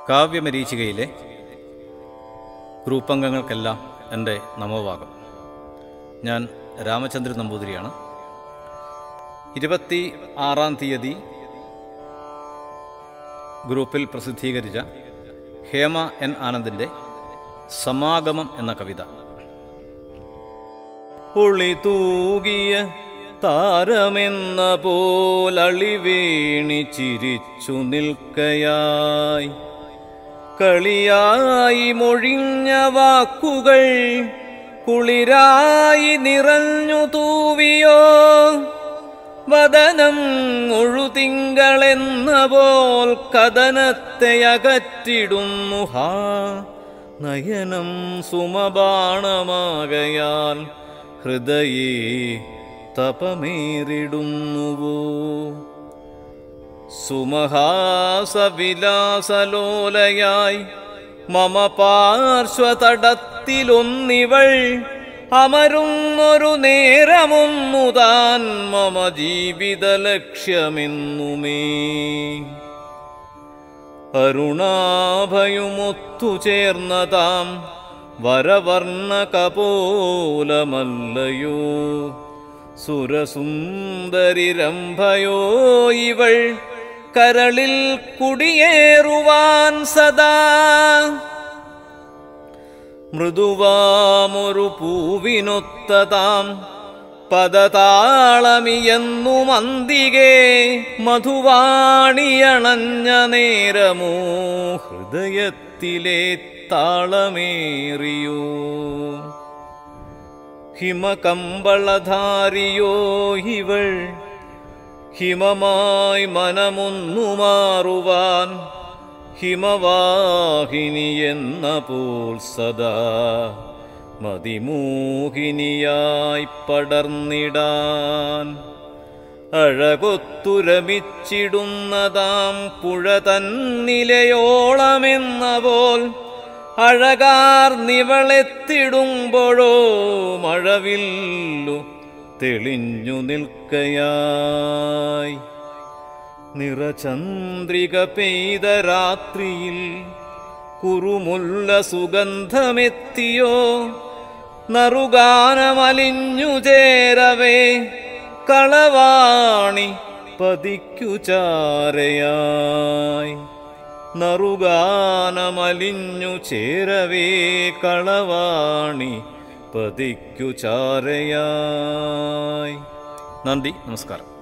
കാവ്യമരീചികയിലെ group അംഗങ്ങൾക്കെല്ലാം എൻ്റെ നമോഭാഗം ഞാൻ രാമചന്ദ്രൻ നമ്പൂതിരിയാണ് ഇരുപത്തി ആറാം തീയതി ഗ്രൂപ്പിൽ പ്രസിദ്ധീകരിച്ച ഹേമ എൻ ആനന്ദിൻ്റെ സമാഗമം എന്ന കവിത ഉളി തൂകിയ താരമെന്ന പോലളിവേണി ചിരിച്ചു നിൽക്കയായി കളിയായി മൊഴിഞ്ഞ വാക്കുകൾ കുളിരായി നിറഞ്ഞു തൂവിയോ വദനം മുഴുതിങ്കളെന്ന പോൽ കഥനത്തെ അകറ്റിടുന്നു ഹാ നയനം സുമബാണമാകയാൽ ഹൃദയേ തപമേറിടുന്നുവോ സുമഹാസവിലാസലോലയായി മമ പാർശ്വതടത്തിലൊന്നിവൾ അമരുന്നൊരു നേരമൊന്നു താൻ മമ ജീവിത ലക്ഷ്യമെന്നുമേ അരുണാഭയുമൊത്തുചേർന്നതാം വരവർണ്ണ കപോലമല്ലയോ സുരസുന്ദരി രംഭയോ ഇവൾ കരളിൽ കുടിയേറുവാൻ സദാ മൃദുവാമൊരു പൂവിനൊത്തതാം പദതാളമിയെന്നു മന്തികേ മധുവാണിയണഞ്ഞ നേരമോ ഹൃദയത്തിലെ താളമേറിയോ ഹിമകമ്പളധാരിയോ ഇവൾ ഹിമമായി മനമൊന്നു മാറുവാൻ ഹിമവാഹിനി എന്ന പോൽ സദാ മതിമോഹിനിയായി പടർന്നിടാൻ അഴകൊത്തുരമിച്ചിടുന്നതാം പുഴ തന്നിലയോളമെന്ന പോൽ അഴകാർ നിവളെത്തിടുമ്പോഴോ മഴവില്ലു തെളിഞ്ഞു നിൽക്കയായി നിറചന്ദ്രിക പെയ്ത രാത്രിയിൽ കുറുമുല്ല സുഗന്ധമെത്തിയോ നറുഗാനമലിഞ്ഞു ചേരവേ കളവാണി പതിക്കു ചാരയായി നറുഗാനമലിഞ്ഞു ചേരവേ കളവാണി പതിക്കു ചാരയായി നന്ദി നമസ്കാരം